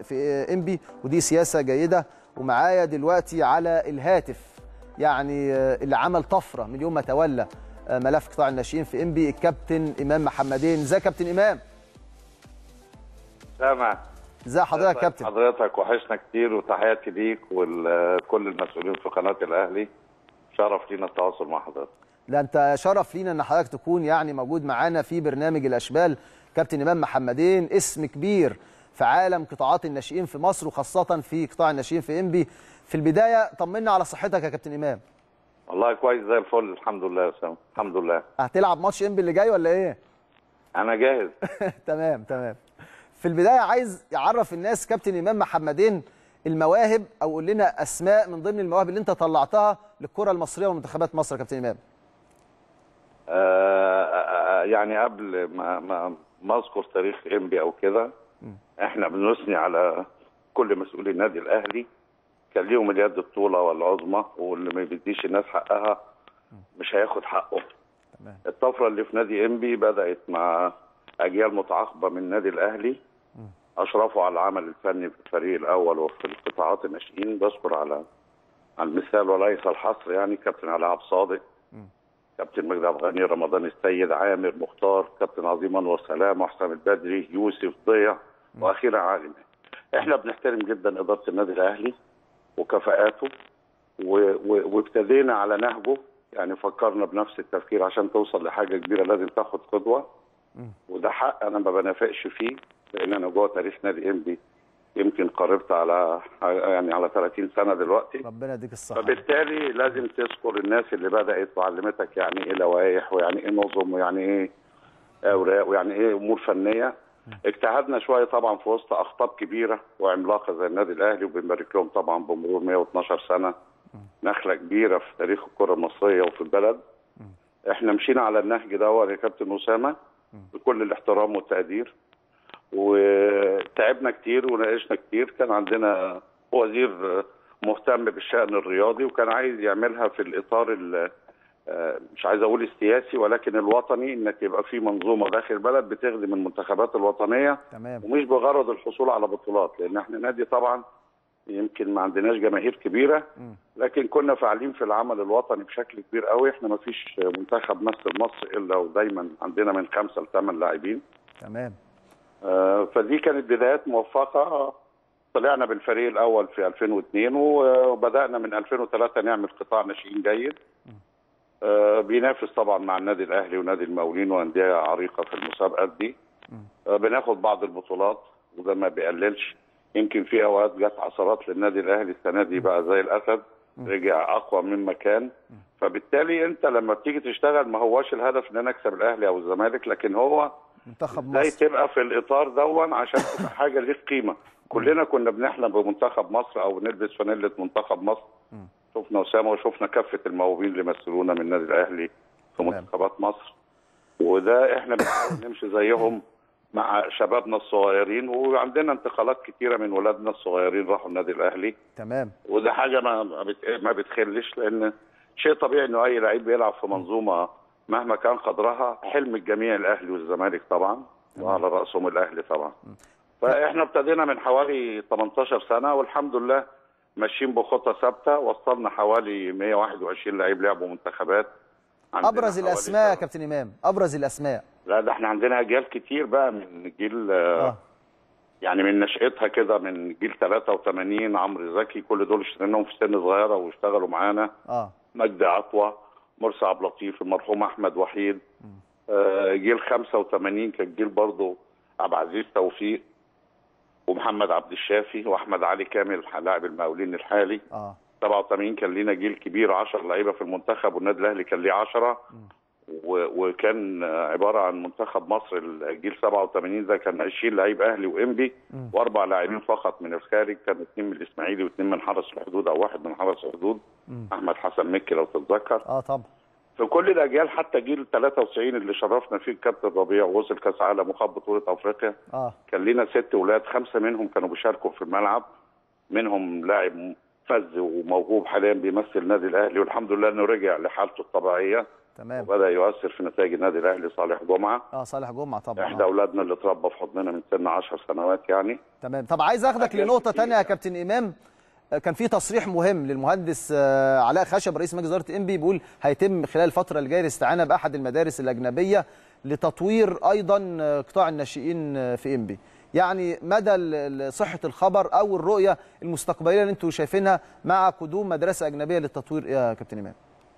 في انبي ودي سياسه جيده ومعايا دلوقتي على الهاتف يعني اللي عمل طفره من يوم ما تولى ملف قطاع الناشئين في انبي الكابتن امام محمدين ازيك يا كابتن امام سامع ازي حضرتك يا كابتن حضرتك وحشنا كتير وتحياتي ليك وكل المسؤولين في قناه الاهلي شرف لينا التواصل مع حضرتك ده انت شرف لينا ان حضرتك تكون يعني موجود معانا في برنامج الاشبال كابتن امام محمدين اسم كبير في عالم قطاعات الناشئين في مصر وخاصه في قطاع الناشئين في انبي في البدايه طمنا على صحتك يا كابتن امام والله كويس زي الفل الحمد لله يا سامي الحمد لله هتلعب ماتش انبي اللي جاي ولا ايه انا جاهز تمام تمام في البدايه عايز يعرف الناس كابتن امام محمدين المواهب او قول لنا اسماء من ضمن المواهب اللي انت طلعتها للكره المصريه ومنتخبات مصر يا كابتن امام آه يعني قبل ما ما ما اذكر تاريخ انبي او كده احنا بنثني على كل مسؤولي النادي الاهلي كان ليهم اليد الطولة والعظمى واللي ما بيديش الناس حقها مش هياخد حقه تمام. الطفرة اللي في نادي انبي بدأت مع أجيال متعاقبة من النادي الأهلي أشرفوا على العمل الفني في الفريق الأول وفي القطاعات الناشئين بذكر على على المثال وليس الحصر يعني كابتن علاء عبد صادق كابتن مجدي عبد الغني رمضان السيد عامر مختار كابتن عظيم انور سلام وحسام البدري يوسف ضيع واخيرا عالم احنا بنحترم جدا اداره النادي الاهلي وكفاءاته وابتدينا على نهجه يعني فكرنا بنفس التفكير عشان توصل لحاجه كبيره لازم تاخد قدوه وده حق انا ما بنافقش فيه لان انا جوه تاريخ نادي انبي يمكن قربت على يعني على 30 سنه دلوقتي ربنا يديك الصحه فبالتالي لازم تذكر الناس اللي بدات وعلمتك يعني ايه لوائح ويعني ايه نظم ويعني ايه اوراق ويعني ايه امور فنيه اجتهدنا شويه طبعا في وسط اخطاب كبيره وعملاقه زي النادي الاهلي وبنبارك لهم طبعا بمرور 112 سنه نخله كبيره في تاريخ الكره المصريه وفي البلد احنا مشينا على النهج ده يا كابتن اسامه بكل الاحترام والتقدير وتعبنا كتير وناقشنا كتير كان عندنا وزير مهتم بالشأن الرياضي وكان عايز يعملها في الإطار مش عايز اقول السياسي ولكن الوطني انك يبقى في منظومه داخل البلد بتخدم المنتخبات الوطنيه تمام. ومش بغرض الحصول على بطولات لان احنا نادي طبعا يمكن ما عندناش جماهير كبيره لكن كنا فاعلين في العمل الوطني بشكل كبير قوي احنا ما فيش منتخب مثل مصر الا ودايما عندنا من خمسه لثمان لاعبين تمام آه فدي كانت بدايات موفقه طلعنا بالفريق الاول في 2002 وبدانا من 2003 نعمل قطاع ناشئين جيد آه بينافس طبعا مع النادي الاهلي ونادي المقاولين وانديه عريقه في المسابقات دي آه بناخد بعض البطولات وده ما بيقللش يمكن في اوقات جت عثرات للنادي الاهلي السنه دي بقى زي الاسد رجع اقوى مما كان فبالتالي انت لما بتيجي تشتغل ما هواش الهدف ان انا اكسب الاهلي او الزمالك لكن هو منتخب ازاي مصر تبقى في الاطار دون عشان تبقى حاجه ليك قيمه كلنا كنا بنحلم بمنتخب مصر او نلبس فانيله منتخب مصر شفنا اسامه وشفنا كافه الموهوبين اللي مثلونا من النادي الاهلي في تمام. منتخبات مصر وده احنا بنحاول نمشي زيهم مع شبابنا الصغيرين وعندنا انتقالات كتيره من ولادنا الصغيرين راحوا النادي الاهلي تمام وده حاجه ما ما بت- ما بتخلش لان شيء طبيعي انه اي لعيب بيلعب في منظومه مهما كان قدرها حلم الجميع الاهلي والزمالك طبعا وعلى راسهم الاهلي طبعا فاحنا ابتدينا من حوالي 18 سنه والحمد لله ماشيين بخطه ثابته وصلنا حوالي 121 لعيب لعبوا منتخبات عندنا ابرز حوالي الاسماء يا سبعة. كابتن امام ابرز الاسماء لا ده احنا عندنا اجيال كتير بقى من جيل آه. اه يعني من نشأتها كده من جيل 83 عمرو زكي كل دول اشتغلناهم في سن صغيره واشتغلوا معانا اه مجدي عطوه مرسي عبد اللطيف المرحوم احمد وحيد آه، جيل 85 كان جيل برضه عبد العزيز توفيق ومحمد عبد الشافي واحمد علي كامل لاعب المقاولين الحالي اه 87 كان لينا جيل كبير 10 لعيبه في المنتخب والنادي الاهلي كان ليه 10 و- وكان عباره عن منتخب مصر الجيل 87 ده كان 20 لعيب اهلي وانبي واربع لاعبين فقط من الخارج كانوا اثنين من الاسماعيلي واثنين من حرس الحدود او واحد من حرس الحدود احمد حسن مكي لو تتذكر اه طبعا في كل الاجيال حتى جيل 93 اللي شرفنا فيه الكابتن ربيع ووصل كاس عالم وخد بطوله افريقيا اه كان لنا ست ولاد خمسه منهم كانوا بيشاركوا في الملعب منهم لاعب فز وموهوب حاليا بيمثل النادي الاهلي والحمد لله انه رجع لحالته الطبيعيه تمام وبدا يؤثر في نتائج النادي الاهلي صالح جمعه اه صالح جمعه طبعا احدى آه. اولادنا اللي اتربى في حضننا من سن 10 سنوات يعني تمام طب عايز اخدك حاجات لنقطه كتير. تانية يا كابتن امام آه، كان في تصريح مهم للمهندس آه، علاء خشب رئيس مجلس اداره انبي بيقول هيتم خلال الفتره الجايه الاستعانه باحد المدارس الاجنبيه لتطوير ايضا آه، قطاع الناشئين آه، في انبي يعني مدى ال- ال- صحه الخبر او الرؤيه المستقبليه اللي انتم شايفينها مع قدوم مدرسه اجنبيه للتطوير يا كابتن امام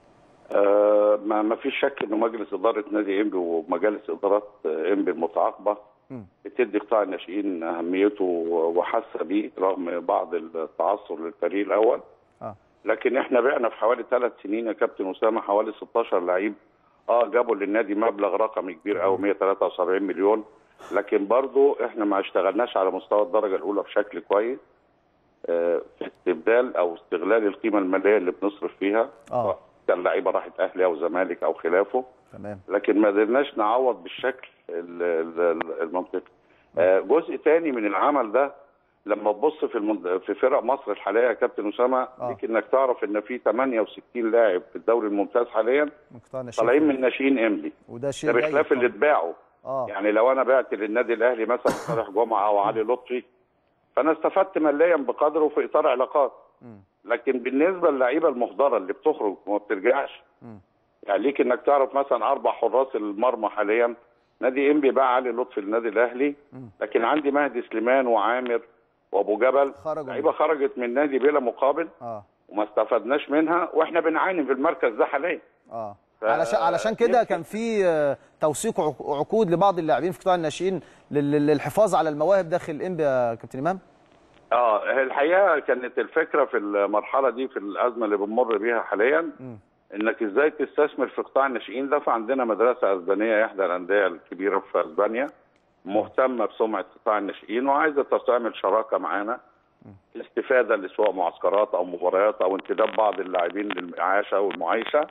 آه، ما ما فيش شك ان مجلس اداره نادي انبي ومجالس ادارات آه، انبي المتعاقبه مم. بتدي قطاع الناشئين اهميته وحاسه بيه رغم بعض التعثر للفريق الاول اه لكن احنا بعنا في حوالي ثلاث سنين يا كابتن اسامه حوالي 16 لعيب اه جابوا للنادي مبلغ رقمي كبير قوي 173 مليون لكن برضو احنا ما اشتغلناش على مستوى الدرجه الاولى بشكل كويس آه، في استبدال او استغلال القيمه الماليه اللي بنصرف فيها اه كان لعيبه راحت اهلي او زمالك او خلافه تمام لكن ما قدرناش نعوض بالشكل ال- ال- المنطقي آه، جزء تاني من العمل ده لما تبص في المند... في فرق مصر الحاليه يا كابتن اسامه آه. ليك انك تعرف ان في 68 لاعب في الدوري الممتاز حاليا من قطاع الناشئين طالعين من ناشئين انبي وده شيء ده جيد بخلاف اللي طبعاً. اتباعوا اه يعني لو انا بعت للنادي الاهلي مثلا صالح جمعه او علي لطفي فانا استفدت ماليا بقدره في اطار علاقات مم. لكن بالنسبه للعيبه المهدره اللي بتخرج وما بترجعش مم. يعني ليك انك تعرف مثلا اربع حراس المرمى حاليا نادي انبي باع علي لطفي للنادي الاهلي مم. لكن عندي مهدي سليمان وعامر وابو جبل خرجوا لعيبه خرجت من النادي بلا مقابل اه وما استفدناش منها واحنا بنعاني في المركز ده حاليا اه ف- علشان علشان كده يمكن- كان في آه، توثيق عق- عقود لبعض اللاعبين في قطاع الناشئين لل- للحفاظ على المواهب داخل انبي يا كابتن امام اه هي الحقيقه كانت الفكره في المرحله دي في الازمه اللي بنمر بيها حاليا مم. انك ازاي تستثمر في قطاع الناشئين ده فعندنا مدرسه اسبانيه احدى الانديه الكبيره في اسبانيا مهتمه بسمعه قطاع الناشئين وعايزه تعمل شراكه معانا استفاده لسواء معسكرات او مباريات او انتداب بعض اللاعبين للمعاشه والمعايشه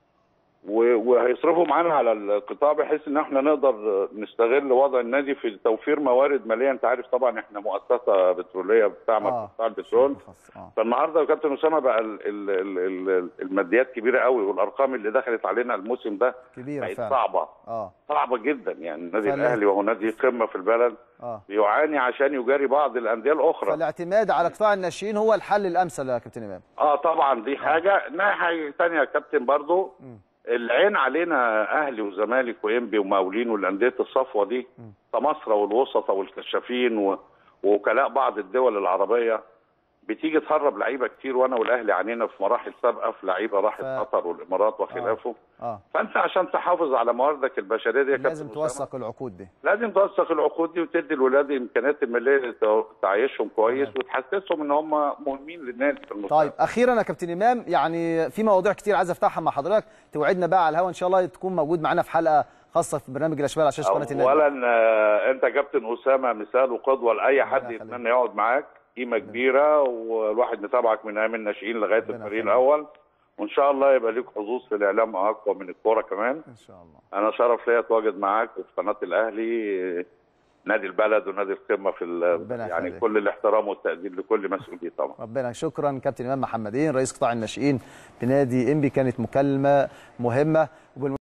و- وهيصرفوا معانا على القطاع بحيث ان احنا نقدر نستغل وضع النادي في توفير موارد ماليه انت عارف طبعا احنا مؤسسه بتروليه بتعمل آه. في قطاع البترول خاص. اه فالنهارده يا كابتن اسامه بقى ال ال ال ال الماديات كبيره قوي والارقام اللي دخلت علينا الموسم ده كبيره بقت فعلا صعبه اه صعبه جدا يعني النادي فلا- الاهلي وهو نادي قمه في البلد اه بيعاني عشان يجاري بعض الانديه الاخرى فالاعتماد على قطاع الناشئين هو الحل الامثل يا كابتن امام اه طبعا دي حاجه ناحيه ثانيه يا كابتن برضو مم. العين علينا اهلي وزمالك وانبي ومقاولين والانديه الصفوه دي كمصر والوسطى والكشافين و- ووكلاء بعض الدول العربيه بتيجي تهرب لعيبه كتير وانا والاهلي عانينا في مراحل سابقه في لعيبه راحت ف- قطر والامارات وخلافه اه فانت عشان تحافظ على مواردك البشريه دي يا لازم كابتن أسامة، توثق العقود دي لازم توثق العقود دي وتدي الولاد الامكانيات الماليه اللي تو- تعيشهم كويس وتحسسهم ان هم مهمين للنادي في المستقبل طيب اخيرا يا كابتن امام يعني في مواضيع كتير عايز افتحها مع حضرتك توعدنا بقى على الهوا ان شاء الله تكون موجود معانا في حلقه خاصه في برنامج الاشبال على شاشه قناه النادي اولا آه، انت كابتن اسامه مثال وقدوه لاي حد يخليك. يتمنى يقعد معاك قيمه كبيره والواحد متابعك من ايام الناشئين لغايه ربنا الفريق يخليك. الاول وان شاء الله يبقى ليك حظوظ في الاعلام اقوى من الكوره كمان ان شاء الله انا شرف ليا اتواجد معاك وفي قناه الاهلي آه، نادي البلد ونادي القمه في ال- ربنا يعني يخليك. كل الاحترام والتقدير لكل مسؤول فيه طبعا ربنا شكرا كابتن امام محمدين رئيس قطاع الناشئين بنادي انبي كانت مكالمه مهمه وبالم...